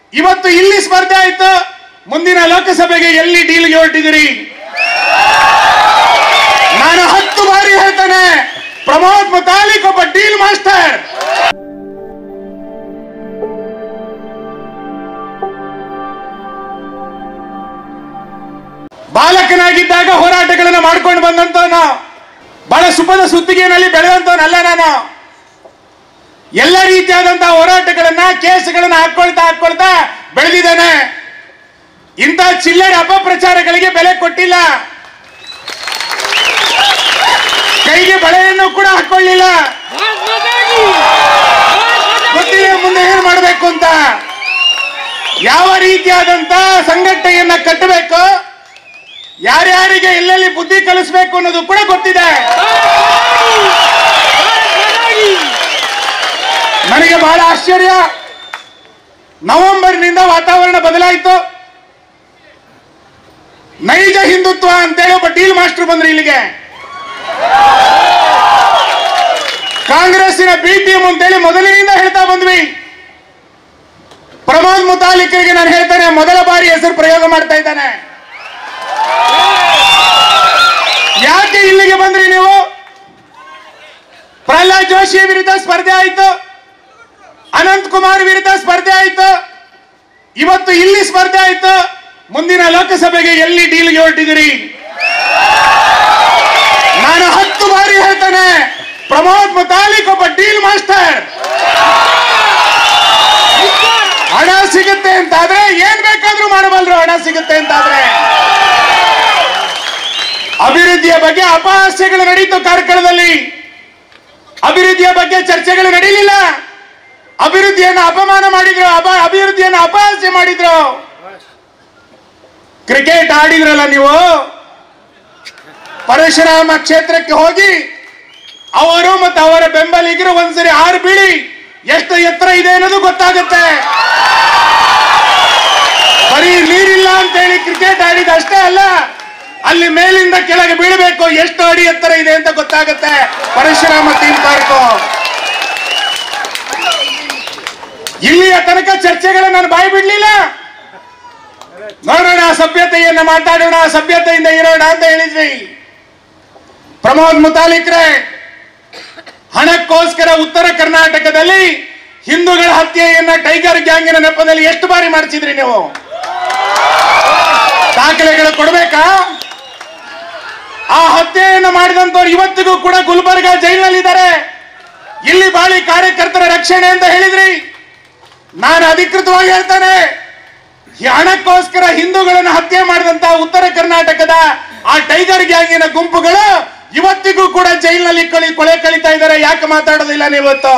ಇವತ್ತು ಇಲ್ಲಿ ಸ್ಪರ್ಧೆ ಆಯ್ತು ಮುಂದಿನ ಲೋಕಸಭೆಗೆ ಎಲ್ಲಿ ಡೀಲ್ಗೆ ಹೊರಟಿದ್ದೀರಿ ನಾನು ಹತ್ತು ಬಾರಿ ಹೇಳ್ತೇನೆ ಪ್ರಮೋದ್ ಮುತಾಲಿಕ್ ಒಬ್ಬ ಡೀಲ್ ಮಾಸ್ಟರ್ ಬಾಲಕನಾಗಿದ್ದಾಗ ಹೋರಾಟಗಳನ್ನು ಮಾಡ್ಕೊಂಡು ಬಂದಂತವನು ಬಹಳ ಸುಖದ ಸುತ್ತಿಗೆನಲ್ಲಿ ಬೆಳೆದಂತವನಲ್ಲ ನಾನು ಎಲ್ಲ ರೀತಿಯಾದಂತಹ ಹೋರಾಟಗಳನ್ನ ಕೇಸುಗಳನ್ನ ಹಾಕೊಳ್ತಾ ಹಾಕೊಳ್ತಾ ಬೆಳೆದಿದ್ದಾನೆ ಇಂಥ ಚಿಲ್ಲರೆ ಅಪಪ್ರಚಾರಗಳಿಗೆ ಬೆಲೆ ಕೊಟ್ಟಿಲ್ಲ ಕೈಗೆ ಬಳೆಯನ್ನು ಕೂಡ ಹಾಕೊಳ್ಳಿಲ್ಲ ಗೊತ್ತಿದೆ ಮುಂದೆ ಏನ್ ಮಾಡಬೇಕು ಅಂತ ಯಾವ ರೀತಿಯಾದಂತ ಸಂಘಟನೆಯನ್ನ ಕಟ್ಟಬೇಕು ಯಾರ್ಯಾರಿಗೆ ಎಲ್ಲೆಲ್ಲಿ ಬುದ್ಧಿ ಕಲಿಸ್ಬೇಕು ಅನ್ನೋದು ಕೂಡ ಗೊತ್ತಿದೆ ನನಗೆ ಬಹಳ ಆಶ್ಚರ್ಯ ನವೆಂಬರ್ನಿಂದ ವಾತಾವರಣ ಬದಲಾಯಿತು ನೈಜ ಹಿಂದುತ್ವ ಅಂತೇಳಿ ಒಬ್ಬ ಡೀಲ್ ಮಾಸ್ಟರ್ ಬಂದ್ರು ಇಲ್ಲಿಗೆ ಕಾಂಗ್ರೆಸ್ಸಿನ ಬಿ ಟೀಮ್ ಅಂತೇಳಿ ಮೊದಲಿನಿಂದ ಹೇಳ್ತಾ ಬಂದ್ವಿ ಪ್ರಮೋದ್ ಮುತಾಲಿಕರಿಗೆ ನಾನು ಹೇಳ್ತೇನೆ ಮೊದಲ ಬಾರಿ ಹೆಸರು ಪ್ರಯೋಗ ಮಾಡ್ತಾ ಇದ್ದಾನೆ ಯಾಕೆ ಇಲ್ಲಿಗೆ ಬಂದ್ರಿ ನೀವು ಪ್ರಹ್ಲಾದ್ ಜೋಶಿ ವಿರುದ್ಧ ಸ್ಪರ್ಧೆ ಆಯ್ತು ಅನಂತ್ ಕುಮಾರ್ ವಿರುದ್ಧ ಸ್ಪರ್ಧೆ ಆಯ್ತು ಇವತ್ತು ಇಲ್ಲಿ ಸ್ಪರ್ಧೆ ಆಯ್ತು ಮುಂದಿನ ಲೋಕಸಭೆಗೆ ಎಲ್ಲಿ ಡೀಲ್ಗೆ ಹೊರಟಿದ್ದೀರಿ ನಾನು ಹತ್ತು ಬಾರಿ ಹೇಳ್ತೇನೆ ಪ್ರಮೋದ್ ಮುತಾಲಿಕ್ ಒಬ್ಬ ಡೀಲ್ ಮಾಸ್ಟರ್ ಹಣ ಸಿಗುತ್ತೆ ಅಂತಾದ್ರೆ ಏನ್ ಬೇಕಾದ್ರೂ ಮಾಡಬಲ್ರು ಹಣ ಸಿಗುತ್ತೆ ಅಂತಾದ್ರೆ ಅಭಿವೃದ್ಧಿಯ ಬಗ್ಗೆ ಅಪಹಾಸ್ಯಗಳು ನಡೀತು ಕಾರ್ಕಳದಲ್ಲಿ ಅಭಿವೃದ್ಧಿಯ ಬಗ್ಗೆ ಚರ್ಚೆಗಳು ನಡೀಲಿಲ್ಲ ಅಭಿವೃದ್ಧಿಯನ್ನು ಅಪಮಾನ ಮಾಡಿದ್ರು ಅಪ ಅಭಿವೃದ್ಧಿಯನ್ನು ಅಪಹಾಸ್ಯ ಮಾಡಿದ್ರು ಕ್ರಿಕೆಟ್ ಆಡಿದ್ರಲ್ಲ ನೀವು ಪರಶುರಾಮ ಕ್ಷೇತ್ರಕ್ಕೆ ಹೋಗಿ ಅವರು ಮತ್ತು ಅವರ ಬೆಂಬಲಿಗರು ಒಂದ್ಸರಿ ಆರು ಬೀಳಿ ಎಷ್ಟು ಎತ್ತರ ಇದೆ ಅನ್ನೋದು ಗೊತ್ತಾಗುತ್ತೆ ಬರೀ ನೀರಿಲ್ಲ ಅಂತ ಹೇಳಿ ಕ್ರಿಕೆಟ್ ಆಡಿದ ಅಷ್ಟೇ ಅಲ್ಲ ಅಲ್ಲಿ ಮೇಲಿಂದ ಕೆಳಗೆ ಬೀಳಬೇಕು ಎಷ್ಟು ಅಡಿ ಎತ್ತರ ಇದೆ ಅಂತ ಗೊತ್ತಾಗುತ್ತೆ ಪರಶುರಾಮ ಥೀಮ್ ಪಾರ್ಕ್ ಇಲ್ಲಿಯ ತನಕ ಚರ್ಚೆಗಳ ನಾನು ಬಾಯಿ ಬಿಡ್ಲಿಲ್ಲ ನೋಡೋಣ ಸಭ್ಯತೆಯನ್ನ ಮಾತಾಡೋಣ ಸಭ್ಯತೆಯಿಂದ ಇರೋಣ ಅಂತ ಹೇಳಿದ್ವಿ ಪ್ರಮೋದ್ ಮುತಾಲಿಕ್ರೆ ಹಣಕ್ಕೋಸ್ಕರ ಉತ್ತರ ಕರ್ನಾಟಕದಲ್ಲಿ ಹಿಂದೂಗಳ ಹತ್ಯೆಯನ್ನ ಟೈಗರ್ ಗ್ಯಾಂಗಿನ ನೆಪದಲ್ಲಿ ಎಷ್ಟು ಬಾರಿ ಮಾಡಿಸಿದ್ರಿ ನೀವು ದಾಖಲೆಗಳು ಕೊಡ್ಬೇಕಾ ಆ ಹತ್ಯೆಯನ್ನು ಮಾಡಿದಂತವ್ರು ಇವತ್ತಿಗೂ ಕೂಡ ಗುಲ್ಬರ್ಗ ಜೈಲಿನಲ್ಲಿದ್ದಾರೆ ಇಲ್ಲಿ ಬಾಳಿ ಕಾರ್ಯಕರ್ತರ ರಕ್ಷಣೆ ಅಂತ ಹೇಳಿದ್ರಿ ನಾನು ಅಧಿಕೃತವಾಗಿ ಹೇಳ್ತಾನೆ ಈ ಹಣಕ್ಕೋಸ್ಕರ ಹಿಂದೂಗಳನ್ನು ಹತ್ಯೆ ಮಾಡಿದಂತಹ ಉತ್ತರ ಕರ್ನಾಟಕದ ಆ ಟೈಗರ್ ಗ್ಯಾಂಗಿನ ಗುಂಪುಗಳು ಇವತ್ತಿಗೂ ಕೂಡ ಜೈಲಿನಲ್ಲಿ ಕಳಿ ಕೊಳೆ ಕಳೀತಾ ಇದ್ದಾರೆ ಯಾಕೆ ಮಾತಾಡೋದಿಲ್ಲ ನೀವತ್ತು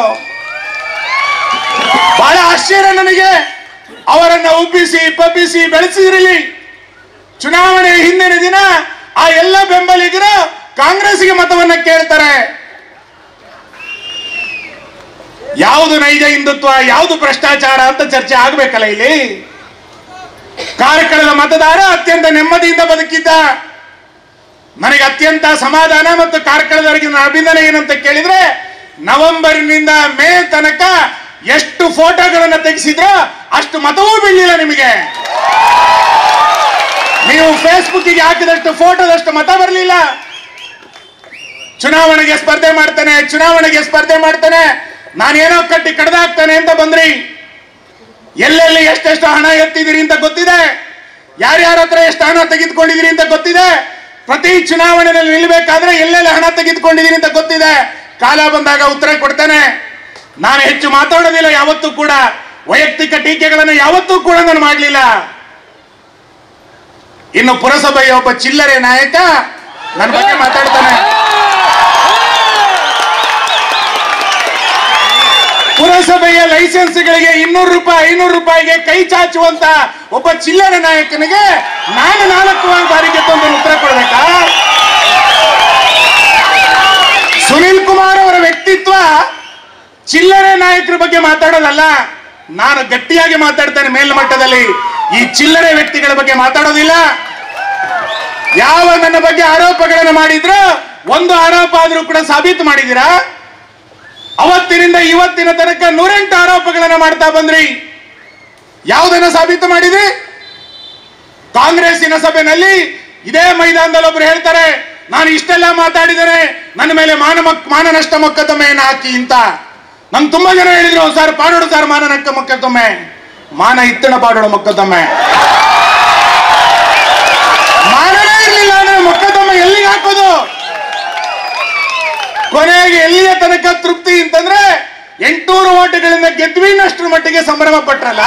ಬಹಳ ಆಶ್ಚರ್ಯ ನನಗೆ ಅವರನ್ನ ಉಬ್ಬಿಸಿ ಪಬ್ಬಿಸಿ ಬೆಳೆಸಿದ್ರಲ್ಲಿ ಚುನಾವಣೆ ಹಿಂದಿನ ದಿನ ಆ ಎಲ್ಲ ಬೆಂಬಲಿಗರು ಕಾಂಗ್ರೆಸ್ಗೆ ಮತವನ್ನ ಕೇಳ್ತಾರೆ ಯಾವುದು ನೈಜ ಹಿಂದುತ್ವ ಯಾವುದು ಭ್ರಷ್ಟಾಚಾರ ಅಂತ ಚರ್ಚೆ ಆಗ್ಬೇಕಲ್ಲ ಇಲ್ಲಿ ಕಾರ್ಕಳದ ಮತದಾರ ಅತ್ಯಂತ ನೆಮ್ಮದಿಯಿಂದ ಬದುಕಿದ್ದ ನನಗೆ ಅತ್ಯಂತ ಸಮಾಧಾನ ಮತ್ತು ಕಾರ್ಕಳದವರಿಗೆ ನನ್ನ ಅಭಿನಂದನೆ ಏನಂತ ಕೇಳಿದ್ರೆ ನವೆಂಬರ್ನಿಂದ ಮೇ ತನಕ ಎಷ್ಟು ಫೋಟೋಗಳನ್ನ ತೆಗೆಸಿದ್ರೋ ಅಷ್ಟು ಮತವೂ ಬೀಳಲಿಲ್ಲ ನಿಮಗೆ ನೀವು ಫೇಸ್ಬುಕ್ಕಿಗೆ ಹಾಕಿದಷ್ಟು ಫೋಟೋದಷ್ಟು ಮತ ಬರಲಿಲ್ಲ ಚುನಾವಣೆಗೆ ಸ್ಪರ್ಧೆ ಮಾಡ್ತಾನೆ ಚುನಾವಣೆಗೆ ಸ್ಪರ್ಧೆ ಮಾಡ್ತಾನೆ ನಾನೇನೋ ಕಟ್ಟಿ ಕಡ್ದಾಕ್ತಾನೆ ಅಂತ ಬಂದ್ರಿ ಎಲ್ಲೆಲ್ಲಿ ಎಷ್ಟೆಷ್ಟು ಹಣ ಎತ್ತಿದಿರಿ ಅಂತ ಗೊತ್ತಿದೆ ಯಾರ್ಯಾರ ಹತ್ರ ಎಷ್ಟು ಹಣ ತೆಗೆದುಕೊಂಡಿದ್ದೀರಿ ಅಂತ ಗೊತ್ತಿದೆ ಪ್ರತಿ ಚುನಾವಣೆಯಲ್ಲಿ ನಿಲ್ಬೇಕಾದ್ರೆ ಎಲ್ಲೆಲ್ಲಿ ಹಣ ತೆಗೆದುಕೊಂಡಿದ್ದೀರಿ ಅಂತ ಗೊತ್ತಿದೆ ಕಾಲ ಬಂದಾಗ ಉತ್ತರ ಕೊಡ್ತೇನೆ ನಾನು ಹೆಚ್ಚು ಮಾತಾಡೋದಿಲ್ಲ ಯಾವತ್ತೂ ಕೂಡ ವೈಯಕ್ತಿಕ ಟೀಕೆಗಳನ್ನು ಯಾವತ್ತೂ ಕೂಡ ನಾನು ಮಾಡಲಿಲ್ಲ ಇನ್ನು ಪುರಸಭೆಯ ಒಬ್ಬ ಚಿಲ್ಲರೆ ನಾಯಕ ನನ್ನ ಬಗ್ಗೆ ಮಾತಾಡ್ತಾನೆ ಪುರಸಭೆಯ ಲೈಸೆನ್ಸ್ಗಳಿಗೆ ಇನ್ನೂರು ರೂಪಾಯಿ ಐನೂರು ರೂಪಾಯಿಗೆ ಕೈ ಚಾಚುವಂತ ಒಬ್ಬ ಚಿಲ್ಲರೆ ನಾಯಕನಿಗೆ ನಾನು ನಾಲ್ಕು ಬಾರಿಗೆ ತಂದು ಉತ್ತರ ಕೊಡ್ಬೇಕಾ ಸುನಿಲ್ ಕುಮಾರ್ ಅವರ ವ್ಯಕ್ತಿತ್ವ ಚಿಲ್ಲರೆ ನಾಯಕರ ಬಗ್ಗೆ ಮಾತಾಡೋದಲ್ಲ ನಾನು ಗಟ್ಟಿಯಾಗಿ ಮಾತಾಡ್ತೇನೆ ಮೇಲ್ಮಟ್ಟದಲ್ಲಿ ಈ ಚಿಲ್ಲರೆ ವ್ಯಕ್ತಿಗಳ ಬಗ್ಗೆ ಮಾತಾಡೋದಿಲ್ಲ ಯಾವ ನನ್ನ ಬಗ್ಗೆ ಆರೋಪಗಳನ್ನು ಮಾಡಿದ್ರು ಒಂದು ಆರೋಪ ಆದ್ರೂ ಕೂಡ ಸಾಬೀತು ಮಾಡಿದ್ದೀರಾ ಅವತ್ತಿನಿಂದ ಇವತ್ತಿನ ತನಕ ನೂರೆಂಟು ಆರೋಪಗಳನ್ನು ಮಾಡ್ತಾ ಬಂದ್ರಿ ಯಾವುದನ್ನ ಸಾಬೀತು ಮಾಡಿದ್ರಿ ಕಾಂಗ್ರೆಸ್ಸಿನ ಸಭೆಯಲ್ಲಿ ಇದೇ ಮೈದಾನದಲ್ಲಿ ಒಬ್ರು ಹೇಳ್ತಾರೆ ನಾನು ಇಷ್ಟೆಲ್ಲ ಮಾತಾಡಿದರೆ ನನ್ನ ಮೇಲೆ ಮಾನ ಮಕ್- ಮಾನನಷ್ಟ ಮೊಕದ್ದಮೆಯನ್ನು ಹಾಕಿ ಅಂತ ನಂಗೆ ತುಂಬಾ ಜನ ಹೇಳಿದ್ರು ಸರ್ ಪಾಡೋಡು ಸರ್ ಮಾನನಕ್ಕ ಮೊಕದ್ದಮೆ ಮಾನ ಇತ್ತಣ ಪಾಡೋಡು ಮೊಕದ್ದಮೆ ಮಾನನೇ ಇರ್ಲಿಲ್ಲ ಅಂದ್ರೆ ಮೊಕದ್ದಮೆ ಎಲ್ಲಿಗೆ ಹಾಕೋದು ಕೊನೆಗೆ ಎಲ್ಲಿಯ ತನಕ ತೃಪ್ತಿ ಅಂತಂದ್ರೆ ಎಂಟುನೂರು ಓಟುಗಳಿಂದ ಗೆದ್ವಿನಷ್ಟರ ಮಟ್ಟಿಗೆ ಸಂಭ್ರಮ ಪಟ್ರಲ್ಲ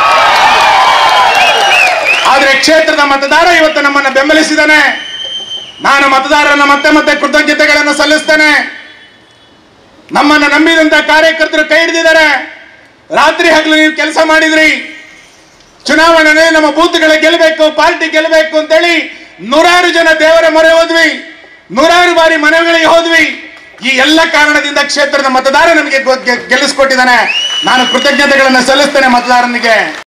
ಆದ್ರೆ ಕ್ಷೇತ್ರದ ಮತದಾರ ಇವತ್ತು ನಮ್ಮನ್ನ ಬೆಂಬಲಿಸಿದಾನೆ ನಾನು ಮತದಾರರನ್ನ ಮತ್ತೆ ಮತ್ತೆ ಕೃತಜ್ಞತೆಗಳನ್ನು ಸಲ್ಲಿಸ್ತೇನೆ ನಮ್ಮನ್ನ ನಂಬಿದಂತ ಕಾರ್ಯಕರ್ತರು ಕೈ ಹಿಡಿದಿದ್ದಾರೆ ರಾತ್ರಿ ಹಗಲು ನೀವು ಕೆಲಸ ಮಾಡಿದ್ರಿ ಚುನಾವಣೆ ನಮ್ಮ ಬೂತ್ಗಳ ಗೆಲ್ಲಬೇಕು ಪಾರ್ಟಿ ಗೆಲ್ಲಬೇಕು ಅಂತೇಳಿ ನೂರಾರು ಜನ ದೇವರ ಮೊರೆ ಹೋದ್ವಿ ನೂರಾರು ಬಾರಿ ಮನೆಗಳಿಗೆ ಹೋದ್ವಿ ಈ ಎಲ್ಲ ಕಾರಣದಿಂದ ಕ್ಷೇತ್ರದ ಮತದಾರ ನಮಗೆ ಗೊ- ಗೆ- ಗೆಲ್ಲಿಸ್ಕೊಟ್ಟಿದ್ದಾನೆ ನಾನು ಕೃತಜ್ಞತೆಗಳನ್ನು ಸಲ್ಲಿಸ್ತೇನೆ ಮತದಾರನಿಗೆ